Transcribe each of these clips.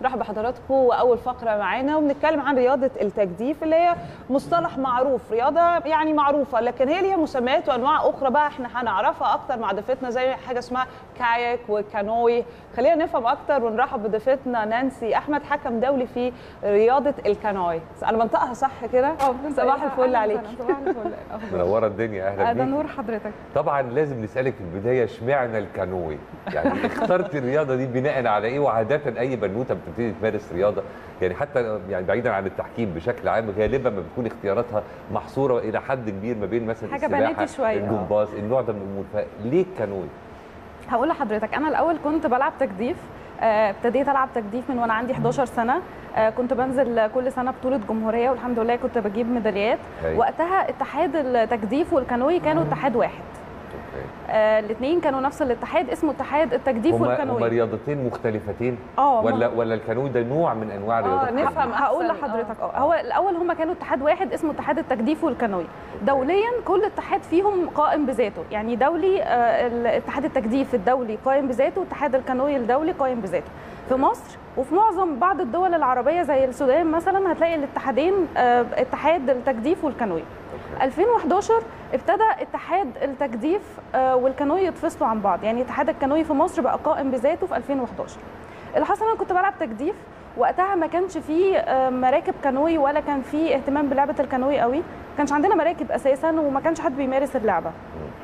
نرحب بحضراتكم واول فقره معانا وبنتكلم عن رياضه التجديف اللي هي مصطلح معروف رياضه يعني معروفه لكن هي ليها مسميات وانواع اخرى بقى احنا هنعرفها اكتر مع ضيفتنا زي حاجه اسمها كاياك وكانوي خلينا نفهم اكتر ونرحب بضيفتنا نانسي احمد حكم دولي في رياضه الكانوي انا بنطقها صح كده صباح الفل عليك صباح الفل منوره الدنيا اهلا ده بيك نور حضرتك طبعا لازم نسالك في البدايه اشمعنى الكانوي يعني اخترت الرياضه دي بناء على ايه وعاده اي بنوته بتبتدي تمارس رياضه يعني حتى يعني بعيدا عن التحكيم بشكل عام غالبا ما بتكون اختياراتها محصوره الى حد كبير ما بين مثلا حاجة السباحه بناتي شوية، آه. الجمباز النوع ده من الامور فليه الكانوي؟ هقول لحضرتك انا الاول كنت بلعب تجديف آه، ابتديت العب تجديف من وانا عندي 11 سنه آه، كنت بنزل كل سنه بطوله جمهوريه والحمد لله كنت بجيب ميداليات أيوة. وقتها اتحاد التجديف والكانوي كانوا اتحاد واحد اوكي الاثنين كانوا نفس الاتحاد اسمه اتحاد التجديف هما هما والكانوي رياضتين مختلفتين اه ولا ما- ولا الكانوي ده نوع من انواع رياضه نفهم. الكانوي؟ هقول أحسن، لحضرتك آه. اه هو الاول هما كانوا اتحاد واحد اسمه اتحاد التجديف والكانوي دوليا كل اتحاد فيهم قائم بذاته يعني دولي آه، الاتحاد التجديف الدولي قائم بذاته اتحاد الكانوي الدولي قائم بذاته في مصر وفي معظم بعض الدول العربيه زي السودان مثلا هتلاقي الاتحادين آه، اتحاد التجديف والكانوي 2011 ابتدى اتحاد التجديف آه، والكانوي يتفصلوا عن بعض يعني اتحاد الكانوي في مصر بقى قائم بذاته في 2011 اللي حصل انا كنت بلعب تجديف وقتها ما كانش فيه آه، مراكب كانوي ولا كان فيه اهتمام بلعبه الكانوي قوي ما كانش عندنا مراكب اساسا وما كانش حد بيمارس اللعبه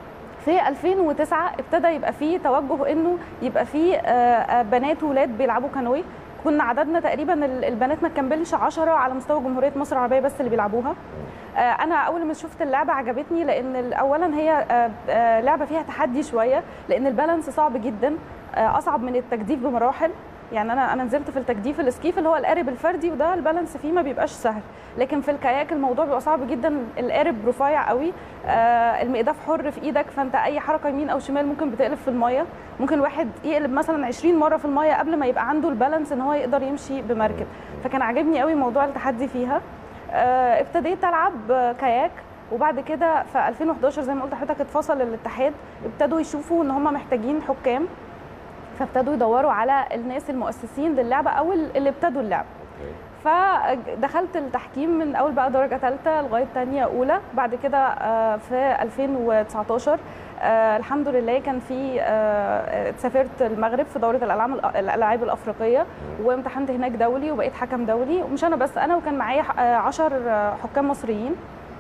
في 2009 ابتدى يبقى فيه توجه انه يبقى فيه آه، آه، بنات وولاد بيلعبوا كانوي كنا عددنا تقريبا ال- البنات ما تكملش 10 على مستوى جمهوريه مصر العربيه بس اللي بيلعبوها آه، انا اول ما شفت اللعبه عجبتني لان ال- اولا هي آه، آه، لعبه فيها تحدي شويه لان البالانس صعب جدا آه، اصعب من التجديف بمراحل يعني انا انا نزلت في التجديف الاسكيف اللي هو القارب الفردي وده البالانس فيه ما بيبقاش سهل لكن في الكاياك الموضوع بيبقى صعب جدا القارب رفيع قوي آه المقداف حر في ايدك فانت اي حركه يمين او شمال ممكن بتقلب في الميه ممكن واحد يقلب مثلا 20 مره في الميه قبل ما يبقى عنده البالانس ان هو يقدر يمشي بمركب فكان عاجبني قوي موضوع التحدي فيها آه ابتديت العب آه، كاياك وبعد كده في 2011 زي ما قلت لحضرتك اتفصل الاتحاد ابتدوا يشوفوا ان هم محتاجين حكام فابتدوا يدوروا على الناس المؤسسين للعبه او اللي ابتدوا اللعبه أوكي. فدخلت التحكيم من اول بقى درجه ثالثه لغايه ثانيه اولى بعد كده آه، في 2019 آه، الحمد لله كان في آه، سافرت المغرب في دوره الالعاب الالعاب الافريقيه وامتحنت هناك دولي وبقيت حكم دولي ومش انا بس انا وكان معايا 10 حكام مصريين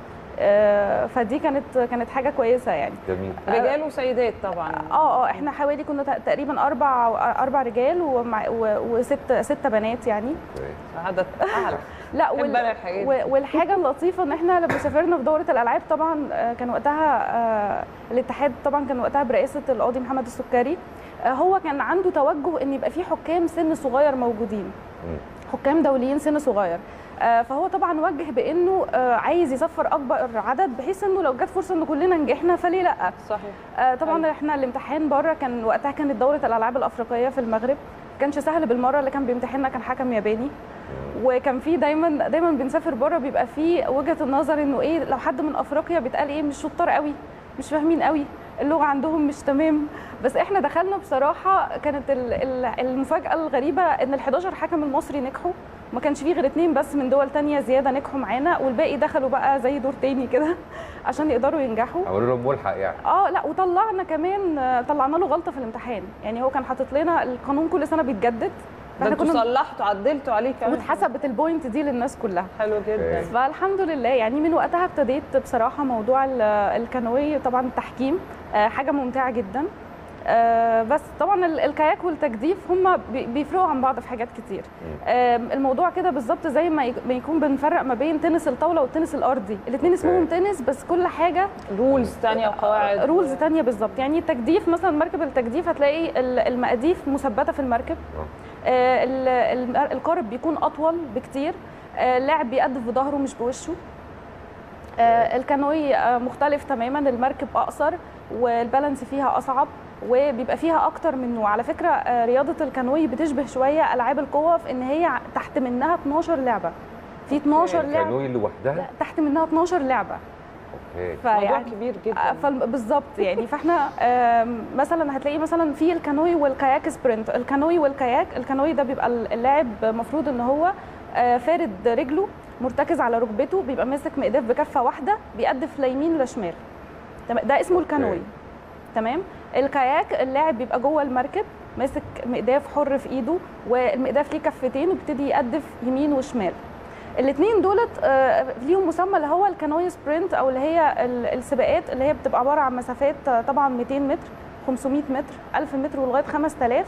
آه، فدي كانت كانت حاجه كويسه يعني جميل رجال وسيدات طبعا اه اه احنا حوالي كنا تق- تقريبا اربع اربع رجال ومع- و- وست ست بنات يعني أوكي. عدد اعلى لا بحب أنا الحاجات دي. و- والحاجه اللطيفه ان احنا لما سافرنا في دوره الالعاب طبعا آه، كان وقتها آه، الاتحاد طبعا كان وقتها برئاسه القاضي محمد السكري آه، هو كان عنده توجه ان يبقى في حكام سن صغير موجودين مم. حكام دوليين سن صغير آه، فهو طبعا وجه بانه آه، عايز يسفر اكبر عدد بحيث انه لو جت فرصه ان كلنا نجحنا فليه لا صحيح آه، طبعا أيوة. احنا الامتحان بره كان وقتها كانت دوره الالعاب الافريقيه في المغرب ما كانش سهل بالمره اللي كان بيمتحننا كان حكم ياباني وكان في دايما دايما بنسافر بره بيبقى في وجهه النظر انه ايه لو حد من افريقيا بيتقال ايه مش شطار قوي مش فاهمين قوي اللغه عندهم مش تمام بس احنا دخلنا بصراحه كانت ال- ال- المفاجاه الغريبه ان ال 11 حكم المصري نجحوا ما كانش فيه غير اتنين بس من دول تانية زياده نجحوا معانا والباقي دخلوا بقى زي دور تاني كده عشان يقدروا ينجحوا عملوا لهم ملحق يعني اه لا وطلعنا كمان آه، طلعنا له غلطه في الامتحان يعني هو كان حاطط لنا القانون كل سنه بيتجدد ده انتوا صلحتوا عدلتوا عليه كمان واتحسبت البوينت دي للناس كلها حلو جدا أوكي. فالحمد لله يعني من وقتها ابتديت بصراحه موضوع ال- الكانوي طبعا التحكيم آه، حاجه ممتعه جدا آه، بس طبعا ال- الكاياك والتجديف هم بيفرقوا عن بعض في حاجات كتير آم، الموضوع كده بالظبط زي ما يك- ما يكون بنفرق ما بين تنس الطاوله والتنس الارضي الاثنين اسمهم أوكي. تنس بس كل حاجه رولز ثانيه وقواعد رولز تانية بالظبط يعني التجديف مثلا مركب التجديف هتلاقي ال- المقاديف مثبته في المركب آه، ال- ال- القارب بيكون اطول بكتير آه، اللاعب بيقدف بظهره مش بوشه آه، الكانوي آه، مختلف تماما المركب اقصر والبالانس فيها اصعب وبيبقى فيها اكتر من نوع على فكره آه، رياضه الكانوي بتشبه شويه العاب القوه في ان هي ع- تحت منها 12 لعبه في 12 لعبه الكانوي لوحدها تحت منها 12 لعبه اوكي موضوع كبير جدا آه، فالم- بالظبط يعني فاحنا آم، مثلا هتلاقي مثلا في الكانوي والكاياك سبرنت الكانوي والكاياك الكانوي ده بيبقى اللاعب المفروض ان هو آه، فارد رجله مرتكز على ركبته بيبقى ماسك مقداف بكفه واحده بيقدف لا يمين لا شمال تمام ده اسمه الكانوي أوكي. تمام الكاياك اللاعب بيبقى جوه المركب ماسك مقداف حر في ايده والمقداف ليه كفتين وبيبتدي يقدف يمين وشمال الاثنين دولت آه، ليهم مسمى اللي هو الكانوي سبرنت او اللي هي ال- السباقات اللي هي بتبقى عباره عن مسافات آه، طبعا 200 متر 500 متر 1000 متر ولغايه 5000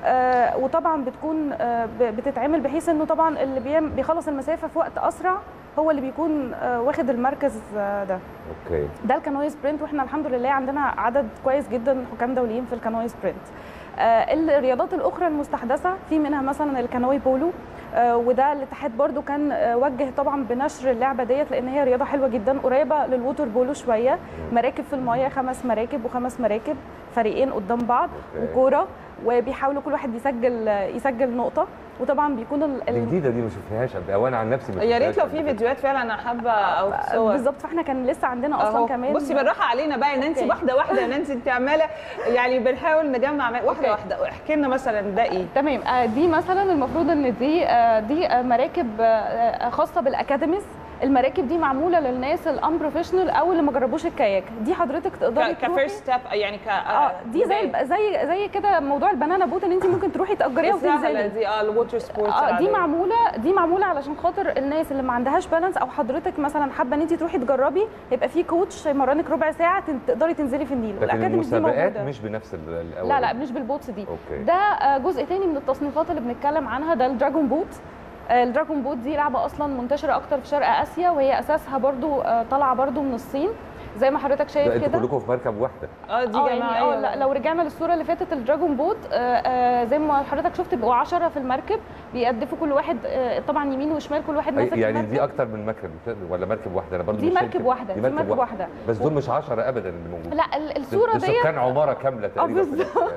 آه، وطبعا بتكون آه، ب- بتتعمل بحيث انه طبعا اللي بيعم- بيخلص المسافه في وقت اسرع هو اللي بيكون آه، واخد المركز آه، ده اوكي ده الكانوي سبرنت واحنا الحمد لله عندنا عدد كويس جدا حكام دوليين في الكانوي سبرنت آه، الرياضات الاخرى المستحدثه في منها مثلا الكانوي بولو آه، وده الاتحاد برضو كان آه، وجه طبعا بنشر اللعبه ديت لان هي رياضه حلوه جدا قريبه للووتر بولو شويه مراكب في المايه خمس مراكب وخمس مراكب فريقين قدام بعض أوكي. وكوره وبيحاولوا كل واحد يسجل يسجل نقطه وطبعا بيكون ال- دي ال- جديده دي ما شفناهاش قبل او انا عن نفسي ما يا ريت شفتهاش لو في قبل كده. فيديوهات فعلا انا حابه او صور بالظبط فاحنا كان لسه عندنا اصلا أهو. كمان بصي بالراحه علينا بقى يا نانسي أوكي. واحده واحده يا نانسي انت عماله يعني بنحاول نجمع واحده أوكي. واحده احكي لنا مثلا ده ايه تمام آه، دي مثلا المفروض ان دي آه، دي آه، مراكب آه، خاصه بالاكاديميز المراكب دي معموله للناس الان بروفيشنال او اللي ما جربوش الكاياك دي حضرتك تقدري تروحي كفيرست ستيب يعني ك اه دي زي الب- زي زي كده موضوع البنانا بوت ان انت ممكن تروحي تاجريها السهله وتنزلي دي اه الووتر سبورتس اه دي معموله دي معموله علشان خاطر الناس اللي ما عندهاش بالانس او حضرتك مثلا حابه ان انت تروحي تجربي يبقى في كوتش يمرنك ربع ساعه تن- تقدري تنزلي في النيل لكن والأكاديميز دي المسابقات موجودة. مش بنفس ال- الاول لا لا مش بالبوتس دي اوكي ده آه، جزء تاني من التصنيفات اللي بنتكلم عنها ده الدراجون بوت آه، الدراجون بوت دي لعبه اصلا منتشره اكتر في شرق اسيا وهي اساسها برضو آه، طالعه برضو من الصين زي ما حضرتك ده شايف انتوا كده كلكم في مركب واحده اه دي اه يعني جماعيه اه لا، لو رجعنا للصوره اللي فاتت الدراجون بوت آه، آه، زي ما حضرتك شفت بيبقوا 10 في المركب بيقدفوا كل واحد آه، طبعا يمين وشمال كل واحد ماسك يعني المركب. دي اكتر من مركب ولا مركب واحده انا برضه دي مش مركب فاكر. واحده دي دي مركب واحده بس دول مش 10 ابدا اللي موجودين لا ال- الصوره دول ديت سكان عماره كامله تقريبا في بالظبط.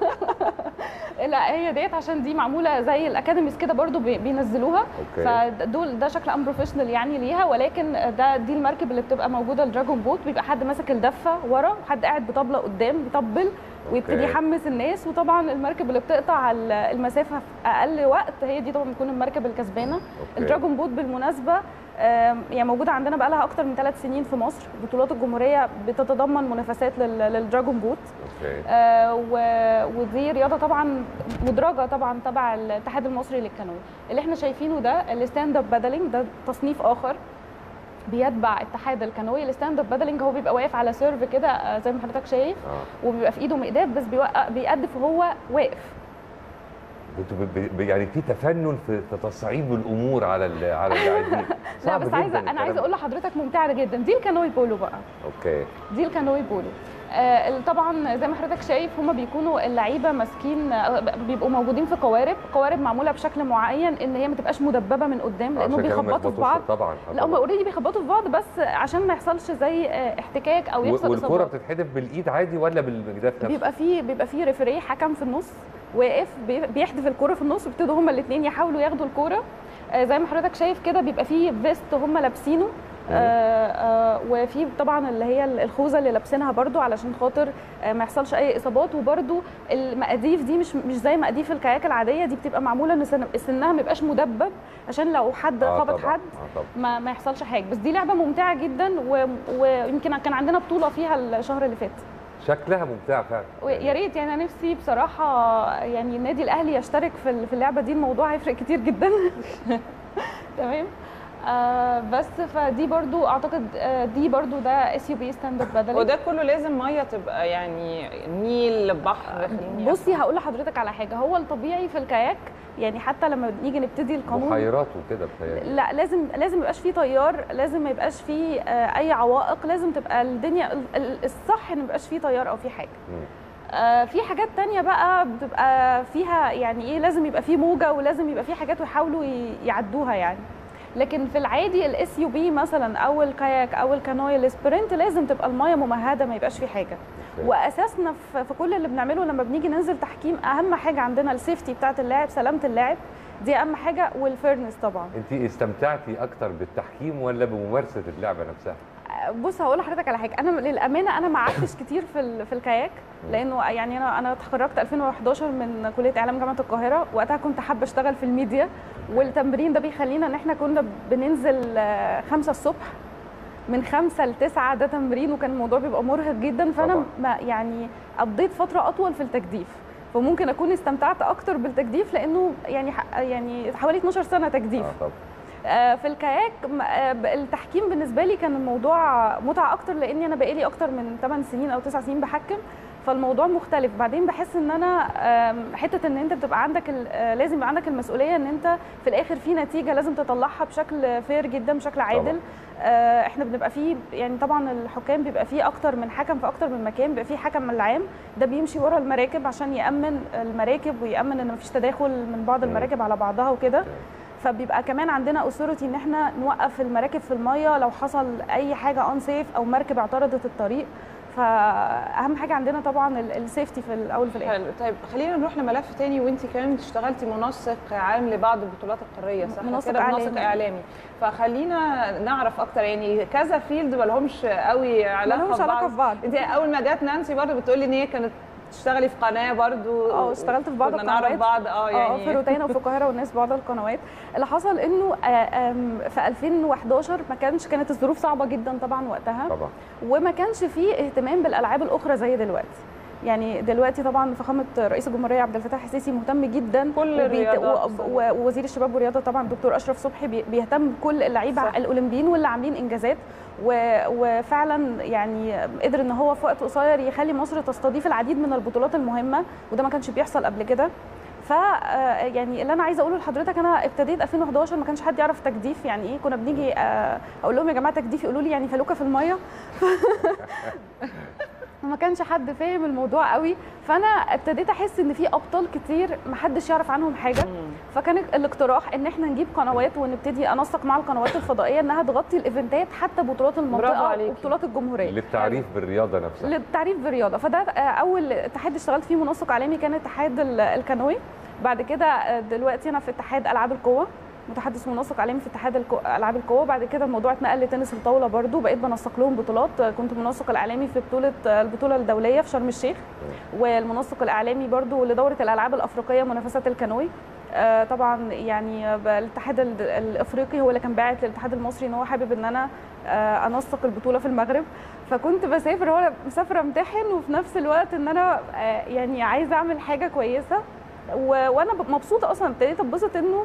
الآخر. لا هي ديت عشان دي معموله زي الاكاديميز كده برضو بي- بينزلوها اوكي فدول ده شكل ان بروفيشنال يعني ليها ولكن ده دي المركب اللي بتبقى موجوده الدراجون بوت بيبقى حد ماسك الدفه ورا وحد قاعد بطبله قدام بيطبل ويبتدي أوكي. يحمس الناس وطبعا المركب اللي بتقطع ال- المسافه في اقل وقت هي دي طبعا بتكون المركب الكسبانه أوكي. الدراجون بوت بالمناسبه آم، يعني موجوده عندنا بقى لها اكتر من ثلاث سنين في مصر بطولات الجمهوريه بتتضمن منافسات لل- للدراجون بوت اوكي آه، و- ودي رياضه طبعا مدرجه طبعا تبع الاتحاد المصري للكانوي اللي احنا شايفينه ده الستاند اب بادلينج ده تصنيف اخر بيتبع اتحاد الكانوي الستاند اب بادلينج هو بيبقى واقف على سيرف كده آه، زي ما حضرتك شايف اه وبيبقى في ايده مقداف بس بيوقع بيقدف وهو واقف انتوا ب- ب- يعني في تفنن في في تصعيب الامور على ال- على اللاعبين لا صعب بس جداً عايزه انا الكلام عايزه ده. اقول لحضرتك ممتعه جدا دي الكانوي بولو بقى اوكي دي الكانوي بولو آه، طبعا زي ما حضرتك شايف هما بيكونوا اللعيبه ماسكين آه، بيبقوا موجودين في قوارب قوارب معموله بشكل معين ان هي ما تبقاش مدببه من قدام لانه عشان كمان ما بيخبطوا في يخبطوش بعض طبعا آه لا هم طبعاً. اوريدي بيخبطوا في بعض بس عشان ما يحصلش زي آه، احتكاك او و- يحصل والكره اصابات بتتحدف بالايد عادي ولا بالمجداف نفسه؟ بيبقى فيه بيبقى فيه ريفري حكم في النص واقف بي- بيحدف الكوره في النص وبيبتدوا هما الاثنين يحاولوا ياخدوا الكوره آه، زي ما حضرتك شايف كده بيبقى فيه فيست هما لابسينه آه آه وفي طبعا اللي هي الخوذه اللي لابسينها برضو علشان خاطر آه ما يحصلش اي اصابات وبرضو المقاديف دي مش مش زي مقاديف الكاياك العاديه دي بتبقى معموله ان سن- سنها ما يبقاش مدبب عشان لو حد آه خبط طبعاً، حد آه طبعا ما ما يحصلش حاجه بس دي لعبه ممتعه جدا و- ويمكن كان عندنا بطوله فيها الشهر اللي فات شكلها ممتع فعلا ويا ريت يعني انا نفسي بصراحه يعني النادي الاهلي يشترك في ال- في اللعبه دي الموضوع هيفرق كتير جدا تمام آه بس فدي برضو اعتقد آه دي برضو ده اس يو بي ستاند اب بدل وده كله لازم ميه تبقى يعني نيل بحر خليني بصي هقول لحضرتك على حاجه هو الطبيعي في الكاياك يعني حتى لما نيجي نبتدي القانون بحيرات وكده بتهيألي لا لازم لازم ما يبقاش فيه تيار لازم ما يبقاش فيه آه، اي عوائق لازم تبقى الدنيا ال- ال- الصح ان ما يبقاش فيه تيار او فيه حاجه مم. آه، في حاجات تانية بقى بتبقى فيها يعني ايه لازم يبقى فيه موجة ولازم يبقى فيه حاجات ويحاولوا ي- يعدوها يعني لكن في العادي الاس يو بي مثلا او الكاياك او الكانوي السبرنت لازم تبقى المايه ممهده ما يبقاش فيه حاجه أوكي. واساسنا في في كل اللي بنعمله لما بنيجي ننزل تحكيم اهم حاجه عندنا السيفتي بتاعت اللاعب سلامه اللاعب دي اهم حاجه والفيرنس طبعا انت استمتعتي اكتر بالتحكيم ولا بممارسه اللعبه نفسها؟ بص هقول لحضرتك على حاجه انا للامانه انا ما قعدتش كتير في ال- في الكاياك لانه يعني انا انا اتخرجت 2011 من كليه اعلام جامعه القاهره وقتها كنت حابه اشتغل في الميديا والتمرين ده بيخلينا ان احنا كنا بننزل آه، خمسة الصبح من خمسة لتسعة ده تمرين وكان الموضوع بيبقى مرهق جدا فانا طبعاً. ما يعني قضيت فتره اطول في التجديف فممكن اكون استمتعت اكتر بالتجديف لانه يعني ح- يعني حوالي 12 سنه تجديف اه طبعا آه، في الكاياك م- آه، ب- التحكيم بالنسبه لي كان الموضوع متعه اكتر لاني انا بقالي اكتر من 8 سنين او 9 سنين بحكم فالموضوع مختلف بعدين بحس ان انا آم، حته ان انت بتبقى عندك ال- آه، لازم يبقى عندك المسؤوليه ان انت في الاخر في نتيجه لازم تطلعها بشكل فير جدا بشكل عادل آه، احنا بنبقى فيه يعني طبعا الحكام بيبقى فيه اكتر من حكم في اكتر من مكان بيبقى فيه حكم العام ده بيمشي ورا المراكب عشان يامن المراكب ويامن ان مفيش تداخل من بعض المراكب على بعضها وكده فبيبقى كمان عندنا اثورتي ان احنا نوقف المراكب في الميه لو حصل اي حاجه ان سيف او مركب اعترضت الطريق فاهم حاجه عندنا طبعا ال- السيفتي في الاول وفي الاخر حلو طيب خلينا نروح لملف تاني وانت كمان اشتغلتي منسق عام لبعض البطولات القاريه صح منسق كده منسق إعلامي. اعلامي فخلينا نعرف اكتر يعني كذا فيلد ما لهمش قوي علاقه مالهمش علاقة ببعض. انت اول ما جت نانسي برضه بتقولي ان هي كانت تشتغلي في قناه برضه اه اشتغلت في بعض كنا نعرف القنوات بعض اه اه يعني في روتانا وفي القاهره والناس بعض القنوات اللي حصل انه آه، آم، في 2011 ما كانش كانت الظروف صعبه جدا طبعا وقتها طبعا وما كانش فيه اهتمام بالالعاب الاخرى زي دلوقتي يعني دلوقتي طبعا فخامه رئيس الجمهوريه عبد الفتاح السيسي مهتم جدا كل وبيت- الرياضات و- و- ووزير الشباب والرياضه طبعا الدكتور اشرف صبحي بي- بيهتم بكل اللعيبه صح. الاولمبيين واللي عاملين انجازات و- وفعلا يعني قدر ان هو في وقت قصير يخلي مصر تستضيف العديد من البطولات المهمه وده ما كانش بيحصل قبل كده ف آه، يعني اللي انا عايزه اقوله لحضرتك انا ابتديت 2011 ما كانش حد يعرف تجديف يعني ايه كنا بنيجي آه، اقول لهم يا جماعه تجديف يقولوا لي يعني فلوكه في الميه ما كانش حد فاهم الموضوع قوي فانا ابتديت احس ان في ابطال كتير ما حدش يعرف عنهم حاجه فكان الاقتراح ان احنا نجيب قنوات ونبتدي انسق مع القنوات الفضائيه انها تغطي الايفنتات حتى بطولات برافو المنطقه عليكي. وبطولات الجمهوريه للتعريف بالرياضه نفسها للتعريف بالرياضه فده آه، اول اتحاد اشتغلت فيه منسق عالمي كان اتحاد ال- الكانوي بعد كده آه، دلوقتي انا في اتحاد العاب القوه متحدث منسق عالمي في اتحاد الكو- العاب القوه بعد كده الموضوع اتنقل لتنس الطاوله برضو بقيت بنسق لهم بطولات آه، كنت منسق الاعلامي في بطوله آه، البطوله الدوليه في شرم الشيخ والمنسق الاعلامي برضو لدوره الالعاب الافريقيه منافسات الكانوي آه، طبعا يعني آه، الاتحاد ال- الافريقي هو اللي كان باعت للاتحاد المصري ان هو حابب ان انا آه، انسق البطوله في المغرب فكنت بسافر وانا مسافره امتحن وفي نفس الوقت ان انا آه، يعني عايزه اعمل حاجه كويسه و- وانا ب- مبسوطه اصلا ابتديت اتبسط انه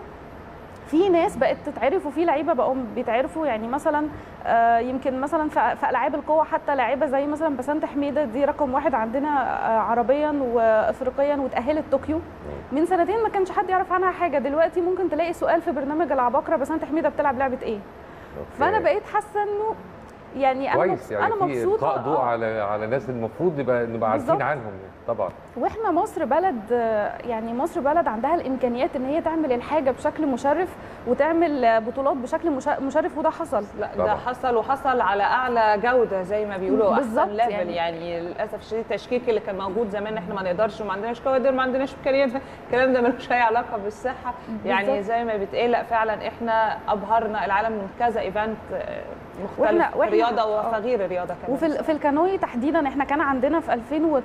في ناس بقت تتعرف وفي لعيبه بقوا بيتعرفوا يعني مثلا آه، يمكن مثلا في في العاب القوه حتى لعيبه زي مثلا بسنت حميده دي رقم واحد عندنا آه، عربيا وافريقيا وتاهلت طوكيو من سنتين ما كانش حد يعرف عنها حاجه دلوقتي ممكن تلاقي سؤال في برنامج العباقره بسنت حميده بتلعب لعبه ايه أوكي. فانا بقيت حاسه انه يعني انا كويس مبس- يعني انا في مبسوطه القاء ضوء آه. على على ناس المفروض نبقى نبقى عارفين بالظبط. عنهم طبعا واحنا مصر بلد يعني مصر بلد عندها الامكانيات ان هي تعمل الحاجه بشكل مشرف وتعمل بطولات بشكل مش- مشرف وده حصل لا طبعاً. ده حصل وحصل على اعلى جوده زي ما بيقولوا بالظبط احسن ليفل يعني, يعني. يعني للاسف الشديد التشكيك اللي كان موجود زمان احنا ما نقدرش وما عندناش كوادر ما عندناش امكانيات الكلام ده ملوش اي علاقه بالصحه يعني بالظبط. زي ما بيتقال لا فعلا احنا ابهرنا العالم من كذا ايفنت آه، مختلف وإحنا- وإحنا- رياضه آه. وغير الرياضه كمان وفي ال- في الكانوي تحديدا احنا كان عندنا في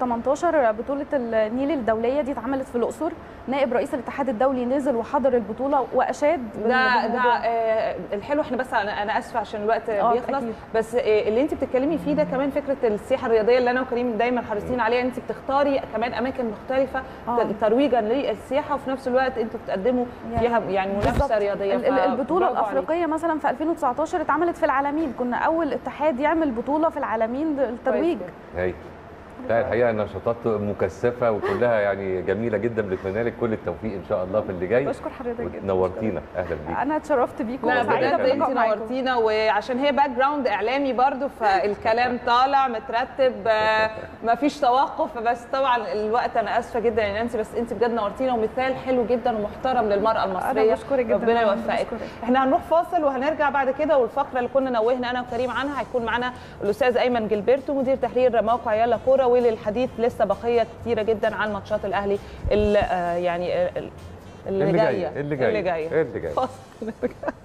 2018 بطوله النيل الدوليه دي اتعملت في الاقصر نائب رئيس الاتحاد الدولي نزل وحضر البطوله واشاد بال- ده ده بالموضوع. آه الحلو احنا بس انا انا اسفه عشان الوقت آه، بيخلص أكيد. بس آه اللي انت بتتكلمي فيه ده كمان فكره السياحه الرياضيه اللي انا وكريم دايما حريصين عليها انت بتختاري كمان اماكن مختلفه آه. ت- ترويجا للسياحه وفي نفس الوقت انتوا بتقدموا يعني فيها يعني بالظبط. منافسه رياضيه ال- ال- البطوله فبرافو عليك. الافريقيه مثلا في 2019 اتعملت في العالمين كنا اول اتحاد يعمل بطوله في العالمين للترويج كويس هاي لا الحقيقه نشاطات مكثفه وكلها يعني جميله جدا بنتمنى لك كل التوفيق ان شاء الله في اللي جاي بشكر حضرتك جدا نورتينا اهلا بيك انا اتشرفت بيكم لا وسعيده بجد انت باللقاء معاكم نورتينا وعشان هي باك جراوند اعلامي برضو فالكلام طالع مترتب ما فيش توقف بس طبعا الوقت انا اسفه جدا يا نانسي بس انت بجد نورتينا ومثال حلو جدا ومحترم للمراه المصريه بشكرك جدا. ربنا أنا يوفقك بشكرك. احنا هنروح فاصل وهنرجع بعد كده والفقره اللي كنا نوهنا انا وكريم عنها هيكون معانا الاستاذ ايمن جilberto مدير تحرير موقع يلا كوره وللحديث لسه بقيه كتيره جدا عن ماتشات الاهلي اللي آه، يعني آه، اللي اللي جايه جايه اللي جايه اللي جايه اللي جايه فاصل